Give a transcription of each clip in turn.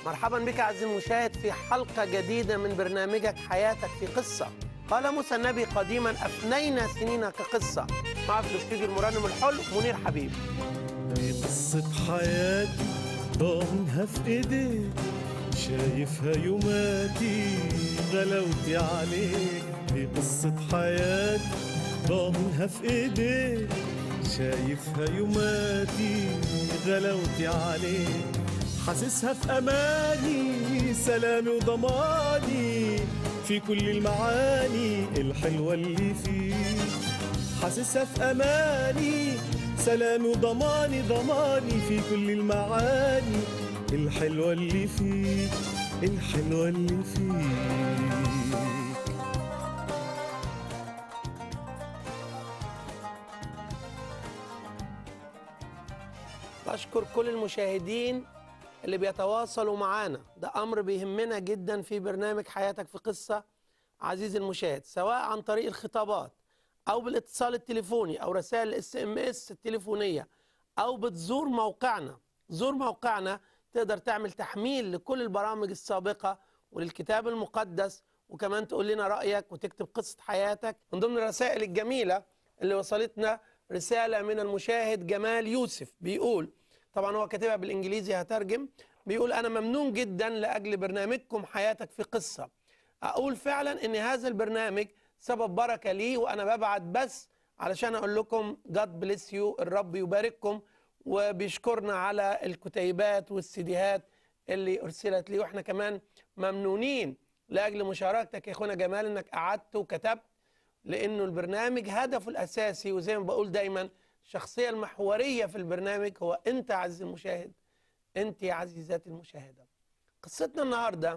مرحبا بك عزيزي المشاهد في حلقة جديدة من برنامجك حياتك في قصة قال موسى النبي قديما أفنينا سنين كقصة مع في الاستوديو المرنم الحلو منير حبيب دي قصة حياتي ضامنها في ايديك شايفها يوماتي غلاوتي عليك دي قصة حياتي ضامنها في ايديك شايفها يوماتي غلاوتي عليك حاسسها في اماني سلامي وضماني في كل المعاني الحلوة اللي فيك حاسسها في اماني سلامي وضماني ضماني في كل المعاني الحلوة اللي فيك الحلوة اللي فيك بشكر كل المشاهدين اللي بيتواصلوا معانا ده أمر بيهمنا جدا في برنامج حياتك في قصة عزيزي المشاهد سواء عن طريق الخطابات أو بالاتصال التليفوني أو رسائل الاس ام اس التليفونية أو بتزور موقعنا زور موقعنا تقدر تعمل تحميل لكل البرامج السابقة وللكتاب المقدس وكمان تقول لنا رأيك وتكتب قصة حياتك من ضمن الرسائل الجميلة اللي وصلتنا رسالة من المشاهد جمال يوسف بيقول طبعا هو كاتبها بالإنجليزي هترجم بيقول أنا ممنون جدا لأجل برنامجكم حياتك في قصة أقول فعلا أن هذا البرنامج سبب بركة لي وأنا ببعت بس علشان أقول لكم God bless you الرب يبارككم وبيشكرنا على الكتيبات والسيديهات اللي أرسلت لي وإحنا كمان ممنونين لأجل مشاركتك يا أخونا جمال أنك قعدت وكتبت لأنه البرنامج هدفه الأساسي وزي ما بقول دايما الشخصية المحورية في البرنامج هو أنت عزيزي المشاهد أنت يا عزيزاتي المشاهدة قصتنا النهاردة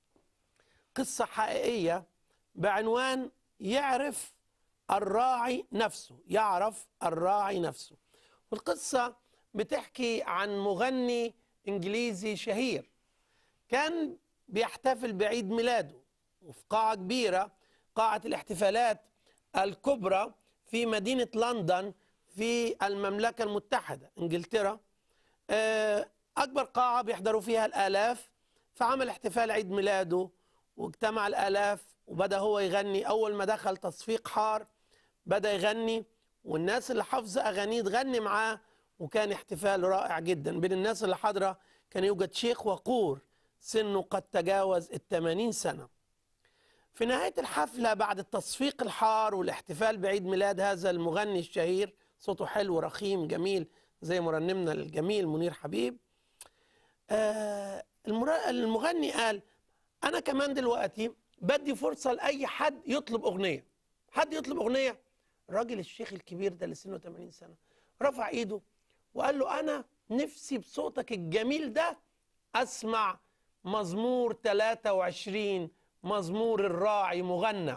قصة حقيقية بعنوان يعرف الراعي نفسه يعرف الراعي نفسه والقصة بتحكي عن مغني إنجليزي شهير كان بيحتفل بعيد ميلاده وفي قاعة كبيرة قاعة الاحتفالات الكبرى في مدينة لندن في المملكة المتحدة انجلترا آه، أكبر قاعة بيحضروا فيها الآلاف فعمل احتفال عيد ميلاده واجتمع الآلاف وبدأ هو يغني أول ما دخل تصفيق حار بدأ يغني والناس اللي حافظة أغانيه تغني معاه وكان احتفال رائع جدا بين الناس اللي حاضرة كان يوجد شيخ وقور سنه قد تجاوز الثمانين سنة في نهاية الحفلة بعد التصفيق الحار والاحتفال بعيد ميلاد هذا المغني الشهير صوته حلو رخيم جميل زي مرنمنا الجميل منير حبيب آه المر- المغني قال أنا كمان دلوقتي بدي فرصة لأي حد يطلب أغنية حد يطلب أغنية الراجل الشيخ الكبير ده اللي سنه 80 سنة رفع إيده وقال له أنا نفسي بصوتك الجميل ده أسمع مزمور 23 مزمور الراعي مغنى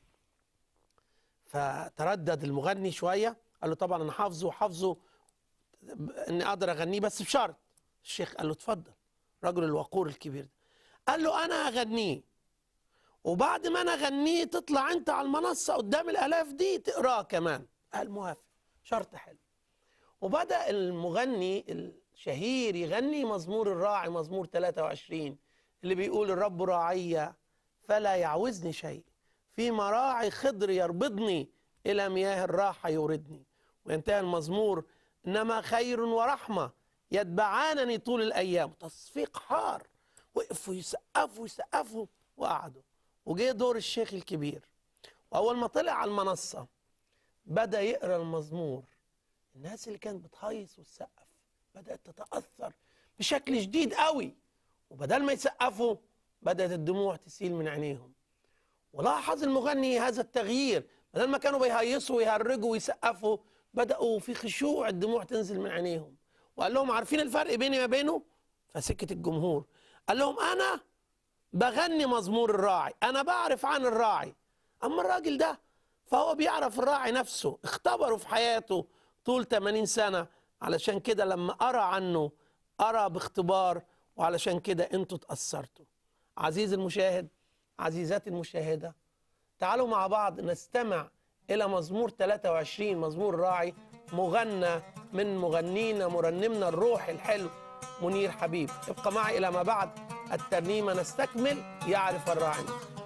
فتردد المغني شوية قال له طبعا أنا حافظه وحافظه إني أقدر أغنيه بس بشرط الشيخ قال له اتفضل رجل الوقور الكبير ده قال له أنا أغنيه وبعد ما أنا أغنيه تطلع أنت على المنصة قدام الآلاف دي تقراه كمان قال موافق شرط حلو وبدأ المغني الشهير يغني مزمور الراعي مزمور 23 اللي بيقول الرب راعي فلا يعوزني شيء في مراعي خضر يربضني إلى مياه الراحة يوردني وينتهي المزمور إنما خير ورحمة يتبعانني طول الأيام تصفيق حار وقفوا يسقفوا يسقفوا وقعدوا وجه دور الشيخ الكبير وأول ما طلع على المنصة بدأ يقرأ المزمور الناس اللي كانت بتهيص وتسقف بدأت تتأثر بشكل شديد قوي وبدل ما يسقفوا بدأت الدموع تسيل من عينيهم ولاحظ المغني هذا التغيير بدل ما كانوا بيهيصوا ويهرجوا ويسقفوا بدأوا في خشوع الدموع تنزل من عينيهم وقال لهم عارفين الفرق بيني ما بينه فسكت الجمهور قال لهم أنا بغني مزمور الراعي أنا بعرف عن الراعي أما الراجل ده فهو بيعرف الراعي نفسه اختبره في حياته طول 80 سنة علشان كده لما أرى عنه أرى باختبار وعلشان كده أنتوا تأثرتوا عزيزي المشاهد عزيزاتي المشاهدة تعالوا مع بعض نستمع إلى مزمور 23 مزمور راعي مغنى من مغنينا مرنمنا الروح الحلو منير حبيب ابقى معي إلى ما بعد الترنيمة نستكمل يعرف الراعي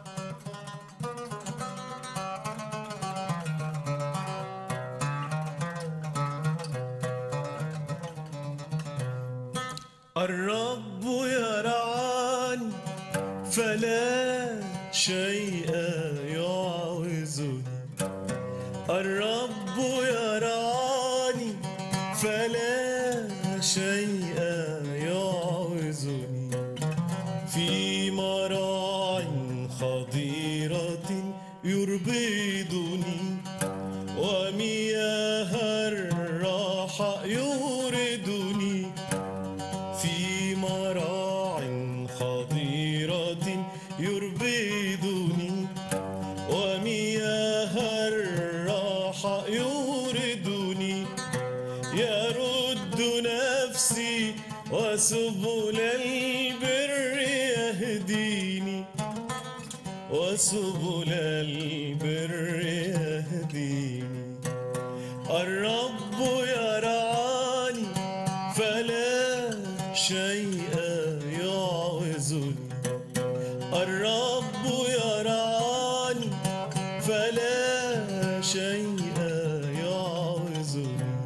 الرب يرعاني فلا شيء يعوزني الرب يرعاني فلا شيء يعوزني في مراع خضيرة يربدني ومياه الراحة يوردني في مراع خضيرة يربدني ومياه الراحة يوردني يرد نفسي وسبل البر يهديني وسبل البر يهديني الرب يرعاني فلا شيء يعوزني الرب يرعاني فلا شيء يعوزني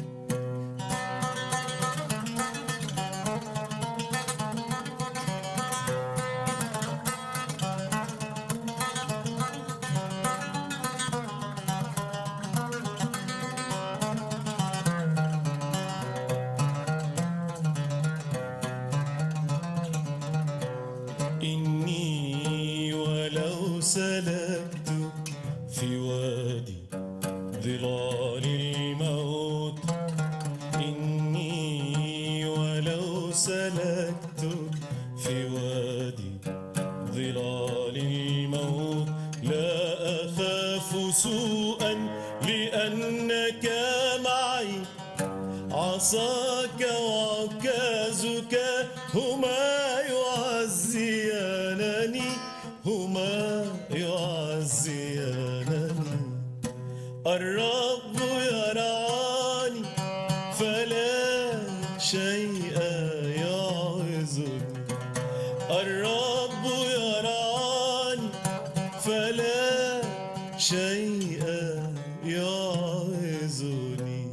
إني ولو سلكت في وادي ظلال الموت إني ولو سلكت في وادي ظلال الموت لا أخاف سوءا لأنك معي عصاك وعكازك هما يعزيانني هما يعزيانني الرب يرعاني فلا شيء يعوزني الرب يرعاني فلا شيء يعوزني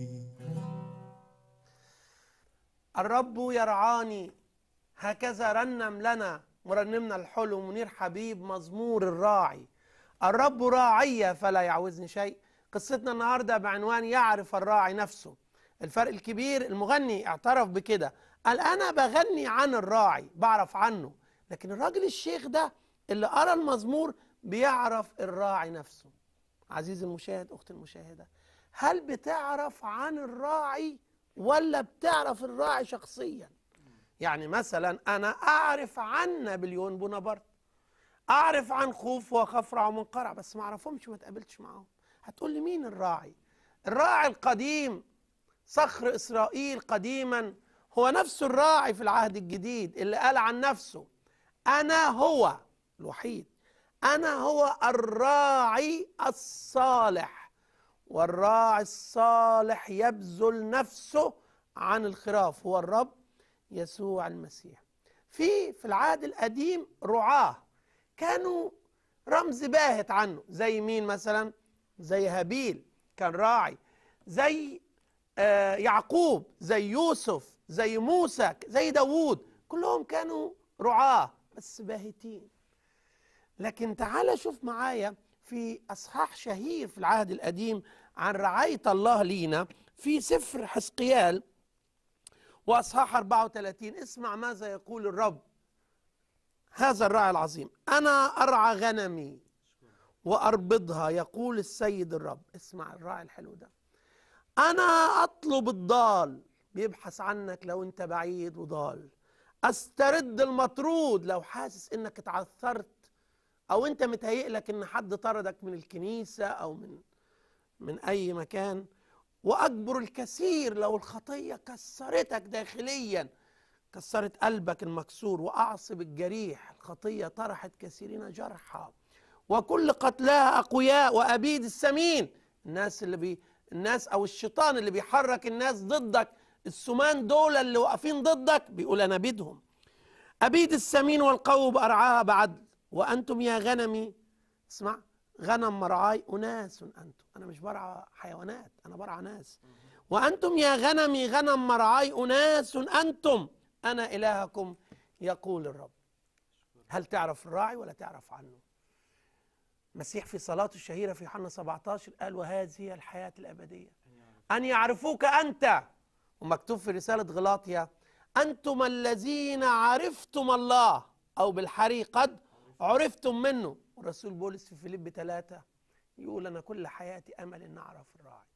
الرب يرعاني هكذا رنم لنا مرنمنا الحلو منير حبيب مزمور الراعي الرب راعي فلا يعوزني شيء قصتنا النهارده بعنوان يعرف الراعي نفسه الفرق الكبير المغني اعترف بكده قال انا بغني عن الراعي بعرف عنه لكن الراجل الشيخ ده اللي قرا المزمور بيعرف الراعي نفسه عزيزي المشاهد اختي المشاهده هل بتعرف عن الراعي ولا بتعرف الراعي شخصيا يعني مثلا انا اعرف عن نابليون بونابرت اعرف عن خوف وخفرع ومنقرع بس ما اعرفهمش ما اتقابلتش معاهم هتقول لي مين الراعي الراعي القديم صخر اسرائيل قديما هو نفس الراعي في العهد الجديد اللي قال عن نفسه انا هو الوحيد انا هو الراعي الصالح والراعي الصالح يبذل نفسه عن الخراف هو الرب يسوع المسيح في في العهد القديم رعاه كانوا رمز باهت عنه زي مين مثلا زي هابيل كان راعي زي آه يعقوب زي يوسف زي موسى زي داوود كلهم كانوا رعاه بس باهتين لكن تعال شوف معايا في اصحاح شهير في العهد القديم عن رعايه الله لينا في سفر حزقيال واصحاح 34 اسمع ماذا يقول الرب هذا الراعي العظيم انا ارعى غنمي واربضها يقول السيد الرب اسمع الراعي الحلو ده انا اطلب الضال بيبحث عنك لو انت بعيد وضال استرد المطرود لو حاسس انك اتعثرت او انت متهيئ لك ان حد طردك من الكنيسه او من من اي مكان واجبر الكثير لو الخطيه كسرتك داخليا كسرت قلبك المكسور واعصب الجريح الخطيه طرحت كثيرين جرحى وكل قتلاها اقوياء وابيد السمين الناس اللي بي الناس او الشيطان اللي بيحرك الناس ضدك السمان دول اللي واقفين ضدك بيقول انا بيدهم ابيد السمين والقوي بارعاها بعدل وانتم يا غنمي اسمع غنم مرعاي اناس انتم انا مش برعى حيوانات انا برعى ناس وانتم يا غنمي غنم مرعاي اناس انتم انا الهكم يقول الرب هل تعرف الراعي ولا تعرف عنه المسيح في صلاته الشهيره في يوحنا 17 قال وهذه هي الحياه الابديه ان يعرفوك انت ومكتوب في رساله غلاطيا انتم الذين عرفتم الله او بالحري قد عرفتم منه والرسول بولس في فيليب ثلاثة يقول انا كل حياتي امل ان اعرف الراعي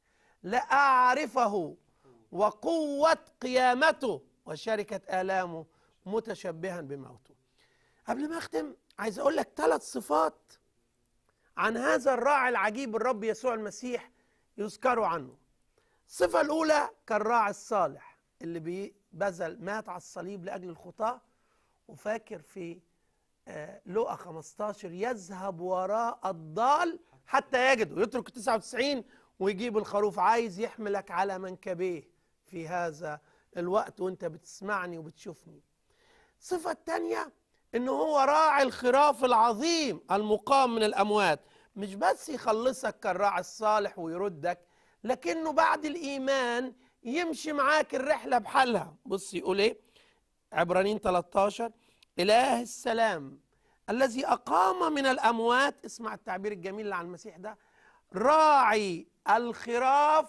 لاعرفه وقوه قيامته وشركه الامه متشبها بموته قبل ما اختم عايز اقول لك ثلاث صفات عن هذا الراعي العجيب الرب يسوع المسيح يذكروا عنه الصفة الأولى كالراعي الصالح اللي بي- بذل مات على الصليب لأجل الخطاة وفاكر في آه، لقا 15 يذهب وراء الضال حتى يجده يترك 99 ويجيب الخروف عايز يحملك على منكبيه في هذا الوقت وانت بتسمعني وبتشوفني الصفة الثانية ان هو راعي الخراف العظيم المقام من الاموات مش بس يخلصك كالراعي الصالح ويردك لكنه بعد الايمان يمشي معاك الرحله بحالها بص يقول ايه عبرانيين 13 اله السلام الذي اقام من الاموات اسمع التعبير الجميل اللي عن المسيح ده راعي الخراف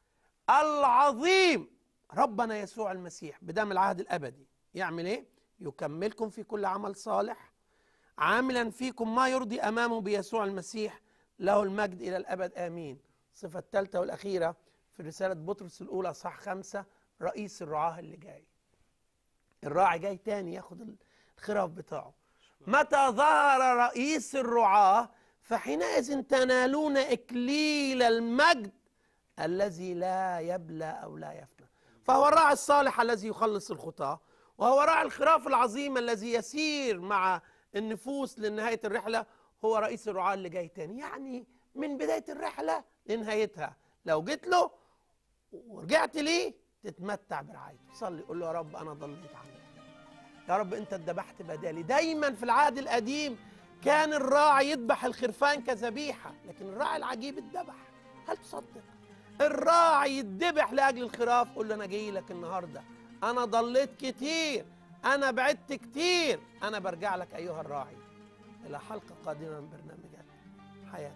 العظيم ربنا يسوع المسيح بدم العهد الابدي يعمل ايه يكملكم في كل عمل صالح عاملا فيكم ما يرضي امامه بيسوع المسيح له المجد الى الابد امين الصفه الثالثه والاخيره في رساله بطرس الاولى صح خمسة رئيس الرعاه اللي جاي الراعي جاي تاني ياخد الخراف بتاعه متى ظهر رئيس الرعاه فحينئذ تنالون اكليل المجد الذي لا يبلى او لا يفنى فهو الراعي الصالح الذي يخلص الخطاه وهو راعي الخراف العظيم الذي يسير مع النفوس لنهايه الرحله هو رئيس الرعاه اللي جاي تاني يعني من بدايه الرحله لنهايتها لو جيت له ورجعت ليه تتمتع برعايته صلي قول له يا رب انا ضليت عنك يا رب انت اتذبحت بدالي دايما في العهد القديم كان الراعي يذبح الخرفان كذبيحه لكن الراعي العجيب اتذبح هل تصدق الراعي يتذبح لاجل الخراف قول له انا جاي لك النهارده انا ضليت كتير انا بعدت كتير انا برجع لك ايها الراعي الى حلقه قادمه من برنامجات حياتك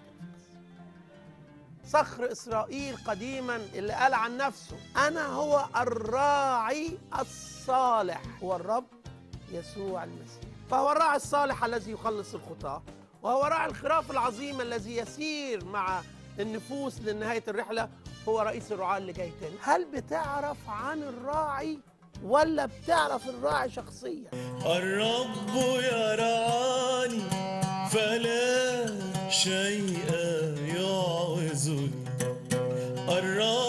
صخر اسرائيل قديما اللي قال عن نفسه انا هو الراعي الصالح هو الرب يسوع المسيح فهو الراعي الصالح الذي يخلص الخطاه وهو راعي الخراف العظيم الذي يسير مع النفوس لنهايه الرحله هو رئيس الرعاة اللي جاي تاني هل بتعرف عن الراعي ولا بتعرف الراعي شخصيا الرب يرعاني فلا شيء يعوزني الرب